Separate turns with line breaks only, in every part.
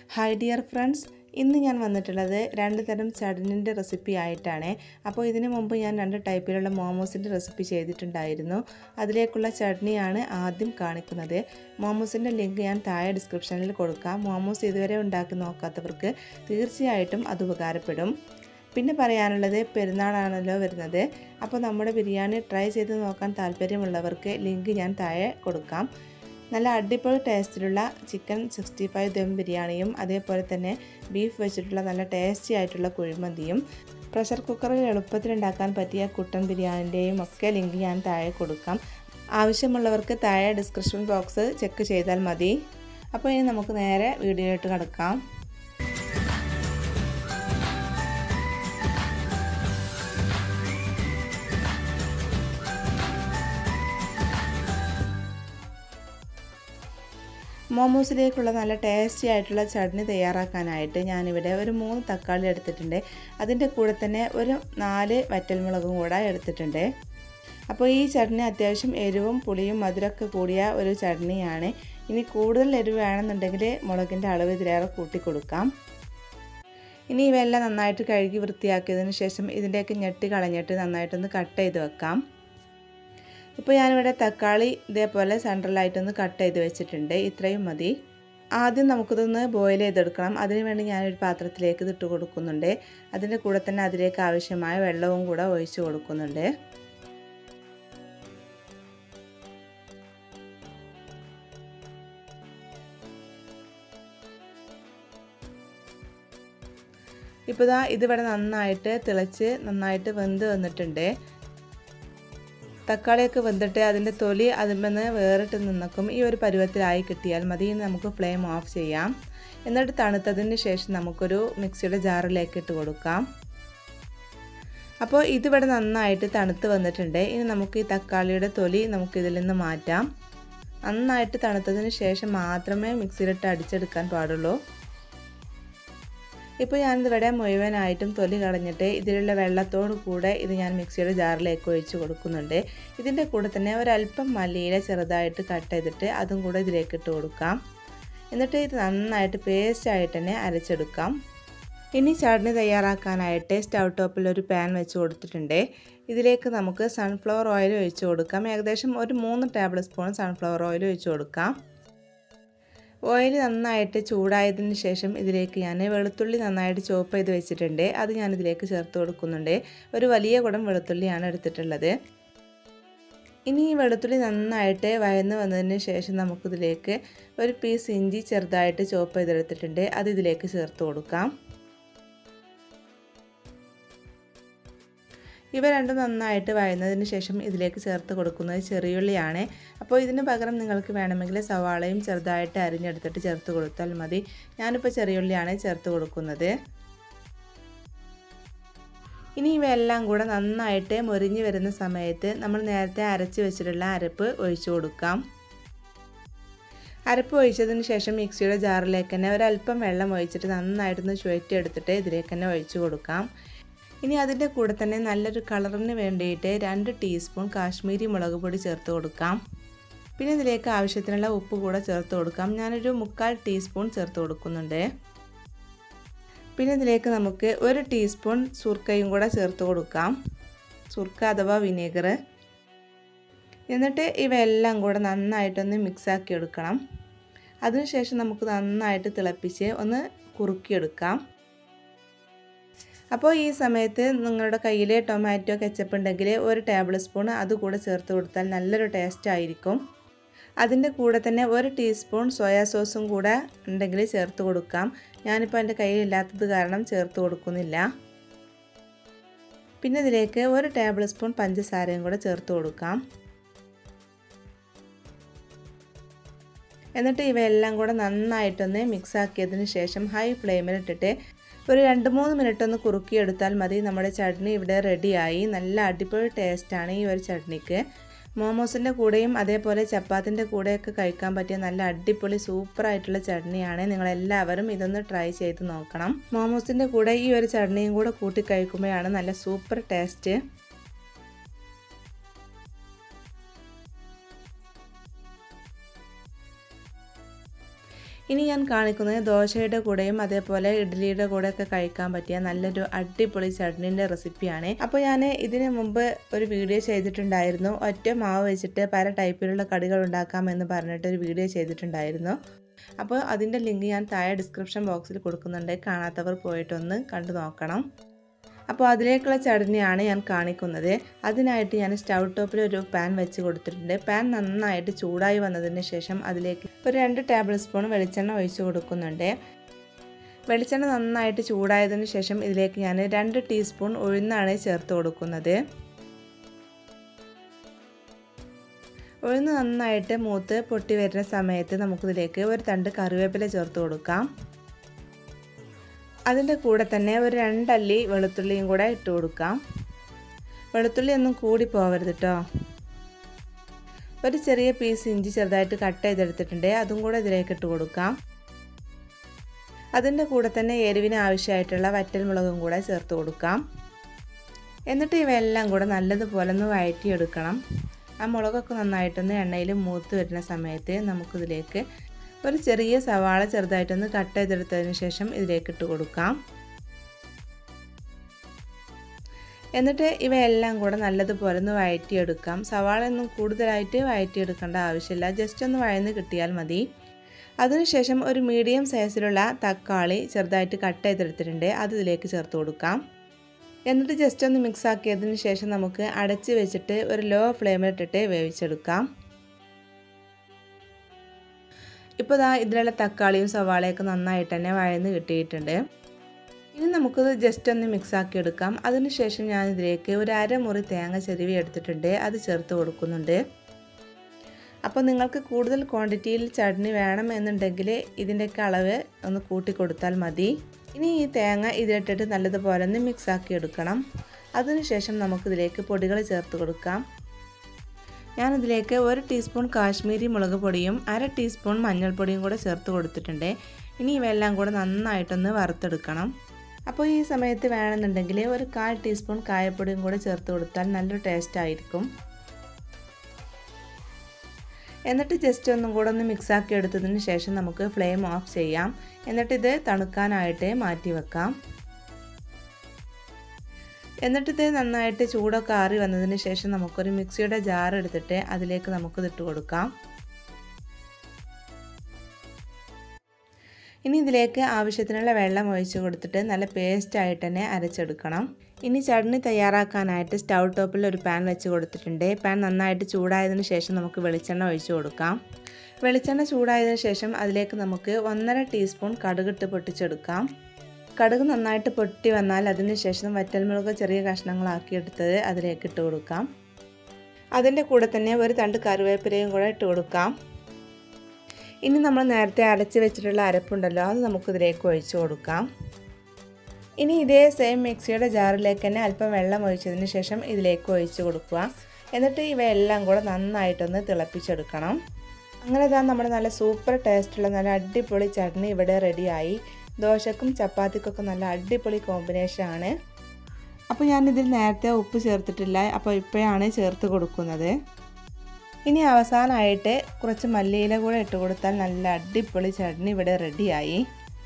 hi dear friends ഇന്ന് ഞാൻ വന്നിട്ടുള്ളത് രണ്ട് തരം ചടനിൻ്റെ റെസിപ്പി ആയിട്ടാണ് അപ്പോൾ ഇതിനു മുമ്പ് ഞാൻ രണ്ട് ടൈപ്പിലുള്ള മോമോസിൻ്റെ റെസിപ്പി ചെയ്തിട്ടുണ്ടായിരുന്നു അതിലേക്കുള്ള ചട്നിയാണ് ആദ്യം കാണിക്കുന്നത് മോമോസിൻ്റെ ലിങ്ക് ഞാൻ താഴെ ഡിസ്ക്രിപ്ഷനിൽ കൊടുക്കാം മോമോസ് ഇതുവരെ ഉണ്ടാക്കി നോക്കാത്തവർക്ക് തീർച്ചയായിട്ടും അത് ഉപകാരപ്പെടും പിന്നെ പറയാനുള്ളത് പെരുന്നാളാണല്ലോ വരുന്നത് അപ്പോൾ നമ്മുടെ ബിരിയാണി ട്രൈ ചെയ്ത് നോക്കാൻ താല്പര്യമുള്ളവർക്ക് ലിങ്ക് ഞാൻ താഴെ കൊടുക്കാം നല്ല അടിപൊളി ടേസ്റ്റിലുള്ള ചിക്കൻ സിക്സ്റ്റി ഫൈവ് ദം ബിരിയാണിയും അതേപോലെ തന്നെ ബീഫ് വെച്ചിട്ടുള്ള നല്ല ടേസ്റ്റി ആയിട്ടുള്ള കുഴിമന്തിയും പ്രഷർ കുക്കറിൽ എളുപ്പത്തിൽ ഉണ്ടാക്കാൻ പറ്റിയ കുട്ടൻ ബിരിയാണിൻ്റെയും ഒക്കെ ലിങ്ക് ഞാൻ താഴെ കൊടുക്കാം ആവശ്യമുള്ളവർക്ക് താഴെ ഡിസ്ക്രിപ്ഷൻ ബോക്സ് ചെക്ക് ചെയ്താൽ മതി അപ്പോൾ ഇനി നമുക്ക് നേരെ വീഡിയോയിലോട്ട് കിടക്കാം മോമോസിലേക്കുള്ള നല്ല ടേസ്റ്റി ആയിട്ടുള്ള ചട്നി തയ്യാറാക്കാനായിട്ട് ഞാനിവിടെ ഒരു മൂന്ന് തക്കാളി എടുത്തിട്ടുണ്ട് അതിൻ്റെ കൂടെ തന്നെ ഒരു നാല് വറ്റൽമുളകും കൂടെ എടുത്തിട്ടുണ്ട് അപ്പോൾ ഈ ചട്നി അത്യാവശ്യം എരിവും പുളിയും മധുരമൊക്കെ കൂടിയ ഒരു ചട്നിയാണ് ഇനി കൂടുതൽ എരിവ് വേണമെന്നുണ്ടെങ്കിൽ മുളകിൻ്റെ അളവ് ഇതിലേറെ കൂട്ടി കൊടുക്കാം ഇനി ഇവയെല്ലാം നന്നായിട്ട് കഴുകി വൃത്തിയാക്കിയതിന് ശേഷം ഇതിൻ്റെയൊക്കെ ഞെട്ടി കളഞ്ഞിട്ട് നന്നായിട്ടൊന്ന് കട്ട് ചെയ്ത് വെക്കാം ഇപ്പോൾ ഞാനിവിടെ തക്കാളി ഇതേപോലെ സെൻട്രലായിട്ടൊന്ന് കട്ട് ചെയ്ത് വെച്ചിട്ടുണ്ട് ഇത്രയും മതി ആദ്യം നമുക്കിതൊന്ന് ബോയിൽ ചെയ്തെടുക്കണം അതിന് വേണ്ടി ഞാനൊരു പാത്രത്തിലേക്ക് ഇതിട്ട് കൊടുക്കുന്നുണ്ട് അതിൻ്റെ കൂടെ തന്നെ അതിലേക്ക് ആവശ്യമായ വെള്ളവും കൂടെ ഒഴിച്ചു കൊടുക്കുന്നുണ്ട് ഇപ്പോൾ ഇതാ ഇതിവിടെ നന്നായിട്ട് തിളച്ച് നന്നായിട്ട് വെന്ത് വന്നിട്ടുണ്ട് തക്കാളിയൊക്കെ വെന്തിട്ട് അതിൻ്റെ തൊലി അതിന്മേന്ന് വേറിട്ട് നിന്നക്കും ഈ ഒരു പരുവത്തിലായി കിട്ടിയാൽ മതി നമുക്ക് ഫ്ലെയിം ഓഫ് ചെയ്യാം എന്നിട്ട് തണുത്തതിന് ശേഷം നമുക്കൊരു മിക്സിയുടെ ജാറിലേക്ക് ഇട്ട് കൊടുക്കാം അപ്പോൾ ഇതിവിടെ നന്നായിട്ട് തണുത്ത് വന്നിട്ടുണ്ട് ഇനി നമുക്ക് ഈ തക്കാളിയുടെ തൊലി നമുക്ക് ഇതിൽ നിന്ന് മാറ്റാം നന്നായിട്ട് തണുത്തതിന് ശേഷം മാത്രമേ മിക്സിയിലിട്ട് അടിച്ചെടുക്കാൻ പാടുള്ളൂ ഇപ്പോൾ ഞാനിതിവിടെ മുഴുവനായിട്ടും തൊലി കളഞ്ഞിട്ട് ഇതിലുള്ള വെള്ളത്തോട് കൂടെ ഇത് ഞാൻ മിക്സിയുടെ ജാറിലേക്ക് ഒഴിച്ച് കൊടുക്കുന്നുണ്ട് ഇതിൻ്റെ കൂടെ തന്നെ ഒരല്പം മല്ലിയില ചെറുതായിട്ട് കട്ട് ചെയ്തിട്ട് അതും കൂടെ ഇതിലേക്ക് ഇട്ട് കൊടുക്കാം എന്നിട്ട് ഇത് നന്നായിട്ട് പേസ്റ്റായിട്ട് തന്നെ അരച്ചെടുക്കാം ഇനി ചട്നി തയ്യാറാക്കാനായിട്ട് സ്റ്റൗ ടോപ്പിൽ ഒരു പാൻ വെച്ച് കൊടുത്തിട്ടുണ്ട് ഇതിലേക്ക് നമുക്ക് സൺഫ്ലവർ ഓയിൽ ഒഴിച്ച് കൊടുക്കാം ഏകദേശം ഒരു മൂന്ന് ടേബിൾ സ്പൂൺ സൺഫ്ലവർ ഓയിൽ ഒഴിച്ച് കൊടുക്കാം ഓയിൽ നന്നായിട്ട് ചൂടായതിന് ശേഷം ഇതിലേക്ക് ഞാൻ വെളുത്തുള്ളി നന്നായിട്ട് ചോപ്പ് ചെയ്ത് വെച്ചിട്ടുണ്ട് അത് ഞാൻ ഇതിലേക്ക് ചേർത്ത് കൊടുക്കുന്നുണ്ട് ഒരു വലിയ കുടം വെളുത്തുള്ളിയാണ് എടുത്തിട്ടുള്ളത് ഇനി ഈ വെളുത്തുള്ളി നന്നായിട്ട് വയന്ന് വന്നതിന് ശേഷം നമുക്കിതിലേക്ക് ഒരു പീസ് ഇഞ്ചി ചെറുതായിട്ട് ചോപ്പ് ചെയ്തെടുത്തിട്ടുണ്ട് അത് ഇതിലേക്ക് ചേർത്ത് കൊടുക്കാം ഇവ രണ്ടും നന്നായിട്ട് വഴന്നതിന് ശേഷം ഇതിലേക്ക് ചേർത്ത് കൊടുക്കുന്നത് ചെറിയുള്ളിയാണ് അപ്പോൾ ഇതിന് പകരം നിങ്ങൾക്ക് വേണമെങ്കിൽ സവാളയും ചെറുതായിട്ട് അരിഞ്ഞെടുത്തിട്ട് ചേർത്ത് കൊടുത്താൽ മതി ഞാനിപ്പോൾ ചെറിയുള്ളിയാണ് ചേർത്ത് കൊടുക്കുന്നത് ഇനി ഇവയെല്ലാം കൂടെ നന്നായിട്ട് മൊരിഞ്ഞ് വരുന്ന സമയത്ത് നമ്മൾ നേരത്തെ അരച്ച് വെച്ചിട്ടുള്ള അരപ്പ് ഒഴിച്ചു കൊടുക്കാം അരപ്പ് ഒഴിച്ചതിന് ശേഷം മിക്സിയുടെ ജാറിലേക്ക് തന്നെ ഒരല്പം വെള്ളം ഒഴിച്ചിട്ട് നന്നായിട്ടൊന്ന് ചുഴറ്റിയെടുത്തിട്ട് ഇതിലേക്ക് തന്നെ ഒഴിച്ചു കൊടുക്കാം ഇനി അതിൻ്റെ കൂടെ തന്നെ നല്ലൊരു കളറിന് വേണ്ടിയിട്ട് രണ്ട് ടീസ്പൂൺ കാശ്മീരി മുളക് പൊടി ചേർത്ത് കൊടുക്കാം പിന്നെ ഇതിലേക്ക് ആവശ്യത്തിനുള്ള ഉപ്പ് കൂടെ ചേർത്ത് കൊടുക്കാം ഞാനൊരു മുക്കാൽ ടീസ്പൂൺ ചേർത്ത് കൊടുക്കുന്നുണ്ട് പിന്നെ ഇതിലേക്ക് നമുക്ക് ഒരു ടീസ്പൂൺ സുർക്കയും കൂടെ ചേർത്ത് കൊടുക്കാം സുർക്ക അഥവാ വിനേഗർ എന്നിട്ട് ഇവയെല്ലാം കൂടെ നന്നായിട്ടൊന്ന് മിക്സാക്കി എടുക്കണം അതിനുശേഷം നമുക്ക് നന്നായിട്ട് തിളപ്പിച്ച് ഒന്ന് കുറുക്കിയെടുക്കാം അപ്പോൾ ഈ സമയത്ത് നിങ്ങളുടെ കയ്യിൽ ടൊമാറ്റോ കെച്ചപ്പ് ഉണ്ടെങ്കിൽ ഒരു ടേബിൾ സ്പൂൺ അതുകൂടെ ചേർത്ത് കൊടുത്താൽ നല്ലൊരു ടേസ്റ്റ് ആയിരിക്കും അതിൻ്റെ കൂടെ തന്നെ ഒരു ടീസ്പൂൺ സോയാ സോസും കൂടെ ഉണ്ടെങ്കിൽ ചേർത്ത് കൊടുക്കാം ഞാനിപ്പോൾ എൻ്റെ കയ്യിലില്ലാത്തത് കാരണം ചേർത്ത് കൊടുക്കുന്നില്ല പിന്നെ ഇതിലേക്ക് ഒരു ടേബിൾ സ്പൂൺ പഞ്ചസാരയും കൂടെ ചേർത്ത് കൊടുക്കാം എന്നിട്ട് ഇവയെല്ലാം കൂടെ നന്നായിട്ടൊന്ന് മിക്സ് ആക്കിയതിന് ശേഷം ഹൈ ഫ്ലെയിമിൽ ഇട്ടിട്ട് ഒരു രണ്ട് മൂന്ന് മിനിറ്റ് ഒന്ന് കുറുക്കിയെടുത്താൽ മതി നമ്മുടെ ചട്നി ഇവിടെ റെഡിയായി നല്ല അടിപൊളി ടേസ്റ്റാണ് ഈ ഒരു ചട്നിക്ക് മോമോസിൻ്റെ കൂടെയും അതേപോലെ ചപ്പാത്തിൻ്റെ കൂടെയൊക്കെ കഴിക്കാൻ പറ്റിയ നല്ല അടിപൊളി സൂപ്പറായിട്ടുള്ള ചട്നിയാണ് നിങ്ങളെല്ലാവരും ഇതൊന്ന് ട്രൈ ചെയ്ത് നോക്കണം മോമോസിൻ്റെ കൂടെ ഈ ഒരു ചട്നിയും കൂടെ കൂട്ടി കഴിക്കുമ്പോഴാണ് നല്ല സൂപ്പർ ടേസ്റ്റ് ഇനി ഞാൻ കാണിക്കുന്നത് ദോശയുടെ കൂടെയും അതേപോലെ ഇഡ്ഡലിയുടെ കൂടെയൊക്കെ കഴിക്കാൻ പറ്റിയ നല്ലൊരു അടിപൊളി ചട്നീൻ്റെ റെസിപ്പിയാണ് അപ്പോൾ ഞാൻ ഇതിന് മുമ്പ് ഒരു വീഡിയോ ചെയ്തിട്ടുണ്ടായിരുന്നു ഒറ്റ മാവ് വെച്ചിട്ട് പല ടൈപ്പിലുള്ള കടികൾ ഉണ്ടാക്കാമെന്ന് പറഞ്ഞിട്ട് ഒരു വീഡിയോ ചെയ്തിട്ടുണ്ടായിരുന്നു അപ്പോൾ അതിൻ്റെ ലിങ്ക് ഞാൻ താഴെ ഡിസ്ക്രിപ്ഷൻ ബോക്സിൽ കൊടുക്കുന്നുണ്ട് കാണാത്തവർ പോയിട്ടൊന്ന് കണ്ടു നോക്കണം അപ്പോൾ അതിലേക്കുള്ള ചട്നിയാണ് ഞാൻ കാണിക്കുന്നത് അതിനായിട്ട് ഞാൻ സ്റ്റൗ ടോപ്പിൽ ഒരു പാൻ വെച്ച് കൊടുത്തിട്ടുണ്ട് പാൻ നന്നായിട്ട് ചൂടായി വന്നതിന് ശേഷം അതിലേക്ക് ഒരു രണ്ട് ടേബിൾ സ്പൂൺ വെളിച്ചെണ്ണ ഒഴിച്ച് കൊടുക്കുന്നുണ്ട് വെളിച്ചെണ്ണ നന്നായിട്ട് ചൂടായതിന് ശേഷം ഇതിലേക്ക് ഞാൻ രണ്ട് ടീസ്പൂൺ ഉഴുന്നാണ് ചേർത്ത് കൊടുക്കുന്നത് ഉഴുന്ന് നന്നായിട്ട് മൂത്ത് പൊട്ടി വരുന്ന സമയത്ത് നമുക്കിതിലേക്ക് ഒരു തണ്ട് കറിവേപ്പില ചേർത്ത് കൊടുക്കാം അതിൻ്റെ കൂടെ തന്നെ ഒരു രണ്ടല്ലി വെളുത്തുള്ളിയും കൂടെ ഇട്ട് കൊടുക്കാം വെളുത്തുള്ളി ഒന്നും കൂടി പോകരുത് കേട്ടോ ഒരു ചെറിയ പീസ് ഇഞ്ചി ചെറുതായിട്ട് കട്ട് ചെയ്തെടുത്തിട്ടുണ്ട് അതും കൂടെ ഇതിലേക്ക് ഇട്ട് കൊടുക്കാം അതിൻ്റെ കൂടെ തന്നെ എരിവിന് ആവശ്യമായിട്ടുള്ള വറ്റൽ മുളകും കൂടെ ചേർത്ത് കൊടുക്കാം എന്നിട്ട് ഇവയെല്ലാം കൂടെ നല്ലതുപോലെ ഒന്ന് വഴറ്റിയെടുക്കണം ആ മുളകൊക്കെ നന്നായിട്ടൊന്ന് എണ്ണയിൽ മൂത്ത് വരുന്ന സമയത്ത് നമുക്കിതിലേക്ക് ഒരു ചെറിയ സവാള ചെറുതായിട്ടൊന്ന് കട്ട് ചെയ്തെടുത്തതിന് ശേഷം ഇതിലേക്ക് ഇട്ട് കൊടുക്കാം എന്നിട്ട് ഇവയെല്ലാം കൂടെ നല്ലതുപോലെ ഒന്ന് വഴറ്റിയെടുക്കാം സവാള ഒന്നും കൂടുതലായിട്ട് വഴറ്റിയെടുക്കേണ്ട ആവശ്യമില്ല ജസ്റ്റ് ഒന്ന് വഴന്ന് കിട്ടിയാൽ മതി അതിനുശേഷം ഒരു മീഡിയം സൈസിലുള്ള തക്കാളി ചെറുതായിട്ട് കട്ട് ചെയ്തെടുത്തിട്ടുണ്ട് അത് ഇതിലേക്ക് ചേർത്ത് കൊടുക്കാം എന്നിട്ട് ജസ്റ്റ് ഒന്ന് മിക്സ് ആക്കിയതിന് ശേഷം നമുക്ക് അടച്ച് വെച്ചിട്ട് ഒരു ലോ ഫ്ലെയിമിലിട്ടിട്ട് വേവിച്ചെടുക്കാം ഇപ്പോൾ ദാ ഇതിലുള്ള തക്കാളിയും സവാളയൊക്കെ നന്നായിട്ട് തന്നെ വഴന്ന് കിട്ടിയിട്ടുണ്ട് ഇനി നമുക്കിത് ജസ്റ്റ് ഒന്ന് മിക്സ് ആക്കി എടുക്കാം അതിനുശേഷം ഞാൻ ഇതിലേക്ക് ഒരു അരമുറി തേങ്ങ ചെരുവി എടുത്തിട്ടുണ്ട് അത് ചേർത്ത് കൊടുക്കുന്നുണ്ട് അപ്പോൾ നിങ്ങൾക്ക് കൂടുതൽ ക്വാണ്ടിറ്റിയിൽ ചട്നി വേണം എന്നുണ്ടെങ്കിൽ ഇതിൻ്റെയൊക്കെ അളവ് ഒന്ന് കൂട്ടി കൊടുത്താൽ മതി ഇനി ഈ തേങ്ങ ഇതിലിട്ടിട്ട് നല്ലതുപോലെ ഒന്ന് മിക്സ് ആക്കി എടുക്കണം അതിനുശേഷം നമുക്കിതിലേക്ക് പൊടികൾ ചേർത്ത് കൊടുക്കാം ഞാനിതിലേക്ക് ഒരു ടീസ്പൂൺ കാശ്മീരി മുളക് പൊടിയും അര ടീസ്പൂൺ മഞ്ഞൾപ്പൊടിയും കൂടെ ചേർത്ത് കൊടുത്തിട്ടുണ്ട് ഇനി ഇവയെല്ലാം കൂടെ നന്നായിട്ടൊന്ന് വറുത്തെടുക്കണം അപ്പോൾ ഈ സമയത്ത് വേണമെന്നുണ്ടെങ്കിൽ ഒരു കാൽ ടീസ്പൂൺ കായപ്പൊടിയും കൂടെ ചേർത്ത് കൊടുത്താൽ നല്ലൊരു ടേസ്റ്റ് ആയിരിക്കും എന്നിട്ട് ജസ്റ്റ് ഒന്നും കൂടെ ഒന്ന് മിക്സ് ആക്കി എടുത്തതിന് ശേഷം നമുക്ക് ഫ്ലെയിം ഓഫ് ചെയ്യാം എന്നിട്ട് ഇത് തണുക്കാനായിട്ട് മാറ്റി വെക്കാം എന്നിട്ട് ഇത് നന്നായിട്ട് ചൂടൊക്കെ ആറി വന്നതിന് ശേഷം നമുക്കൊരു മിക്സിയുടെ ജാർ എടുത്തിട്ട് അതിലേക്ക് നമുക്ക് ഇട്ട് കൊടുക്കാം ഇനി ഇതിലേക്ക് ആവശ്യത്തിനുള്ള വെള്ളം ഒഴിച്ച് കൊടുത്തിട്ട് നല്ല പേസ്റ്റ് ആയിട്ട് തന്നെ അരച്ചെടുക്കണം ഇനി ചട്നി തയ്യാറാക്കാനായിട്ട് സ്റ്റൗ ടോപ്പിൽ ഒരു പാൻ വെച്ച് കൊടുത്തിട്ടുണ്ട് പാൻ നന്നായിട്ട് ചൂടായതിന് ശേഷം നമുക്ക് വെളിച്ചെണ്ണ ഒഴിച്ച് കൊടുക്കാം വെളിച്ചെണ്ണ ചൂടായതിന് ശേഷം അതിലേക്ക് നമുക്ക് ഒന്നര ടീസ്പൂൺ കടുകിട്ട് പൊട്ടിച്ചെടുക്കാം കടുക് നന്നായിട്ട് പൊട്ടി വന്നാൽ അതിന് ശേഷം വറ്റൽമുളക് ചെറിയ കഷ്ണങ്ങളാക്കി എടുത്തത് അതിലേക്ക് ഇട്ട് കൊടുക്കാം അതിൻ്റെ കൂടെ തന്നെ ഒരു തണ്ട് കറിവേപ്പിലയും കൂടെ ഇട്ട് കൊടുക്കാം ഇനി നമ്മൾ നേരത്തെ അരച്ച് വെച്ചിട്ടുള്ള അരപ്പുണ്ടല്ലോ അത് നമുക്കിതിലേക്ക് ഒഴിച്ച് കൊടുക്കാം ഇനി ഇതേ സെയിം മിക്സിയുടെ ജാറിലേക്ക് തന്നെ അല്പം വെള്ളം ഒഴിച്ചതിന് ശേഷം ഇതിലേക്ക് ഒഴിച്ച് കൊടുക്കുക എന്നിട്ട് ഇവയെല്ലാം കൂടെ നന്നായിട്ടൊന്ന് തിളപ്പിച്ചെടുക്കണം അങ്ങനെ ഇതാ നമ്മുടെ നല്ല സൂപ്പർ ടേസ്റ്റുള്ള നല്ല അടിപൊളി ചട്നി ഇവിടെ റെഡിയായി ദോശക്കും ചപ്പാത്തിക്കൊക്കെ നല്ല അടിപൊളി കോമ്പിനേഷനാണ് അപ്പോൾ ഞാനിതിൽ നേരത്തെ ഉപ്പ് ചേർത്തിട്ടില്ല അപ്പോൾ ഇപ്പോഴാണ് ചേർത്ത് കൊടുക്കുന്നത് ഇനി അവസാനമായിട്ട് കുറച്ച് മല്ലിയില കൂടെ ഇട്ട് കൊടുത്താൽ നല്ല അടിപൊളി ചട്നി ഇവിടെ റെഡിയായി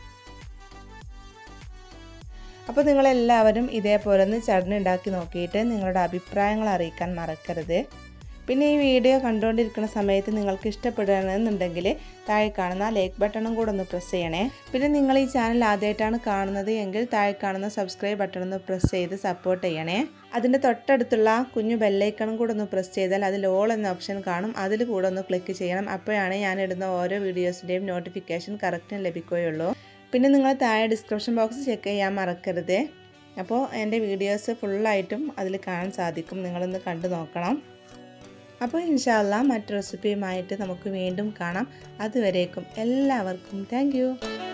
അപ്പോൾ നിങ്ങളെല്ലാവരും ഇതേപോലെ ഒന്ന് ചട്നി ഉണ്ടാക്കി നോക്കിയിട്ട് നിങ്ങളുടെ അഭിപ്രായങ്ങൾ അറിയിക്കാൻ മറക്കരുത് പിന്നെ ഈ വീഡിയോ കണ്ടുകൊണ്ടിരിക്കുന്ന സമയത്ത് നിങ്ങൾക്ക് ഇഷ്ടപ്പെടുകയാണെന്നുണ്ടെങ്കിൽ താഴെ കാണുന്ന ലൈക്ക് ബട്ടണും കൂടെ ഒന്ന് പ്രസ് ചെയ്യണേ പിന്നെ നിങ്ങൾ ഈ ചാനൽ ആദ്യമായിട്ടാണ് കാണുന്നത് എങ്കിൽ താഴെ കാണുന്ന സബ്സ്ക്രൈബ് ബട്ടൺ ഒന്ന് പ്രസ് ചെയ്ത് സപ്പോർട്ട് ചെയ്യണേ അതിൻ്റെ തൊട്ടടുത്തുള്ള കുഞ്ഞു ബെല്ലൈക്കണും കൂടെ ഒന്ന് പ്രസ് ചെയ്താൽ അതിൽ ഓൾ എന്ന ഓപ്ഷൻ കാണും അതിൽ കൂടെ ഒന്ന് ക്ലിക്ക് ചെയ്യണം അപ്പോഴാണ് ഞാൻ ഇടുന്ന ഓരോ വീഡിയോസിൻ്റെയും നോട്ടിഫിക്കേഷൻ കറക്റ്റ് ലഭിക്കുകയുള്ളൂ പിന്നെ നിങ്ങൾ താഴെ ഡിസ്ക്രിപ്ഷൻ ബോക്സ് ചെക്ക് ചെയ്യാൻ മറക്കരുത് അപ്പോൾ എൻ്റെ വീഡിയോസ് ഫുള്ളായിട്ടും അതിൽ കാണാൻ സാധിക്കും നിങ്ങളൊന്ന് കണ്ടു നോക്കണം അപ്പോൾ ഇൻഷാല്ല മറ്റു റെസിപ്പിയുമായിട്ട് നമുക്ക് വീണ്ടും കാണാം അതുവരേക്കും എല്ലാവർക്കും താങ്ക്